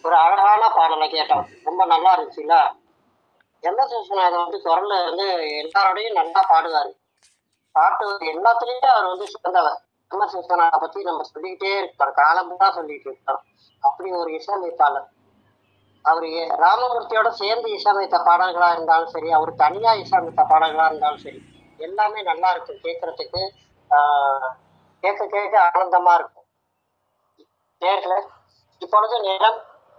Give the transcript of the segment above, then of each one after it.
ஒரு அழகான பாடலை கேட்டோம் ரொம்ப நல்லா இருந்துச்சுல்ல எம்எஸ் விஸ்வநாதன் வந்து குரல்ல வந்து எல்லாரோடையும் நல்லா பாடுவார் பாட்டு எல்லாத்துலேயும் அவர் வந்து சிறந்தவர் எம்எஸ் விஸ்வநாதை பற்றி நம்ம சொல்லிக்கிட்டே இருப்பார் காலம்புறா சொல்லிட்டு இருக்கோம் அப்படி ஒரு இசையமைப்பாளர் அவர் ராமமூர்த்தியோட சேர்ந்து இசையமைத்த பாடல்களா இருந்தாலும் சரி அவர் தனியா இசையமைத்த பாடல்களா இருந்தாலும் சரி எல்லாமே நல்லா இருக்கும் கேட்கறதுக்கு ஆஹ், கேட்க கேட்க ஆனந்தமா இருக்கும் நேர்களே இப்பொழுது நேரம்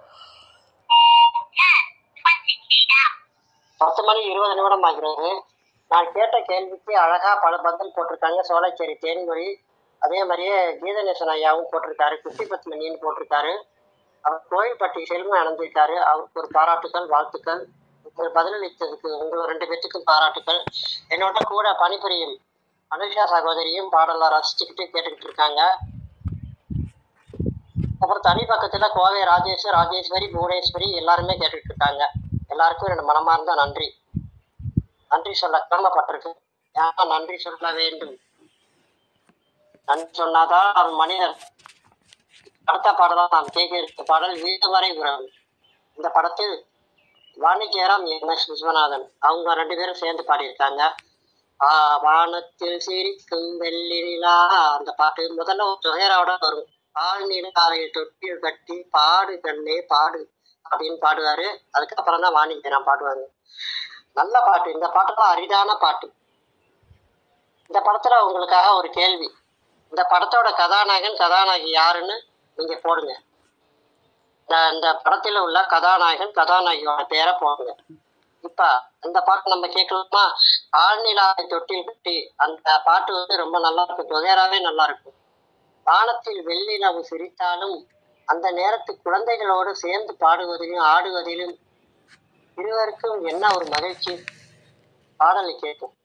பத்து மணி இருபது நிமிடம் ஆகிறது நான் கேட்ட கேள்விக்கு அழகா பல பதில் போட்டிருக்காங்க சோலைச்சேரி தேன்மொழி அதே மாதிரியே கீதநேசன் ஐயாவும் போட்டிருக்காரு குட்டி பத்மினின்னு போட்டிருக்காரு அவர் கோயில்பட்டி செல்வம் அணைஞ்சிருக்காரு அவருக்கு ஒரு பாராட்டுக்கள் வாழ்த்துக்கள் நீங்கள் பதிலளித்ததுக்கு உங்கள் ரெண்டு பேத்துக்கும் பாராட்டுக்கள் என்னோட கூட பணிபுரியும் அனுஷா சகோதரியும் பாடலை ரசிச்சுக்கிட்டு கேட்டுக்கிட்டு இருக்காங்க அப்புறம் தனி பக்கத்துல கோவை ராஜேஷ் ராஜேஸ்வரி புவனேஸ்வரி எல்லாருமே கேட்டுட்டு இருக்காங்க எல்லாருக்கும் என்னோட மனமார்ந்த நன்றி நன்றி சொல்ல கடமைப்பட்டிருக்கு ஏன்னா நன்றி சொல்ல வேண்டும் நன்றி சொன்னாதான் அவன் மனிதர் அடுத்த பாடலாம் நாம் கேட்க இருக்க பாடல் வீடுவரை உறவு இந்த படத்தில் வாணிஜெயராம் எம் எஸ் விஸ்வநாதன் அவங்க ரெண்டு பேரும் சேர்ந்து பாடியிருக்காங்க ஆ வானத்தில் சிரிக்கும் வெள்ளி நிலா அந்த பாட்டு முதல்ல ஒரு துயரோட வரும் ஆள் நிலாவை தொட்டில் கட்டி பாடு கண்ணே பாடு அப்படின்னு பாடுவாரு அதுக்கப்புறம் தான் வாணிஜெயராம் பாடுவாரு நல்ல பாட்டு இந்த பாட்டெல்லாம் அரிதான பாட்டு இந்த படத்துல உங்களுக்காக ஒரு கேள்வி இந்த படத்தோட கதாநாயகன் கதாநாயகி யாருன்னு நீங்க போடுங்க இந்த இந்த படத்துல உள்ள கதாநாயகன் கதாநாயகியோட பேரை போடுங்க இப்ப அந்த பாட்டு நம்ம கேட்கலாமா ஆழ்நிலாவை தொட்டில் கட்டி அந்த பாட்டு வந்து ரொம்ப நல்லா இருக்கும் தொகையராவே நல்லா இருக்கும் வானத்தில் வெள்ளிலவு சிரித்தாலும் அந்த நேரத்து குழந்தைகளோடு சேர்ந்து பாடுவதிலும் ஆடுவதிலும் இருவருக்கும் என்ன ஒரு மகிழ்ச்சி பாடலை கேட்கும்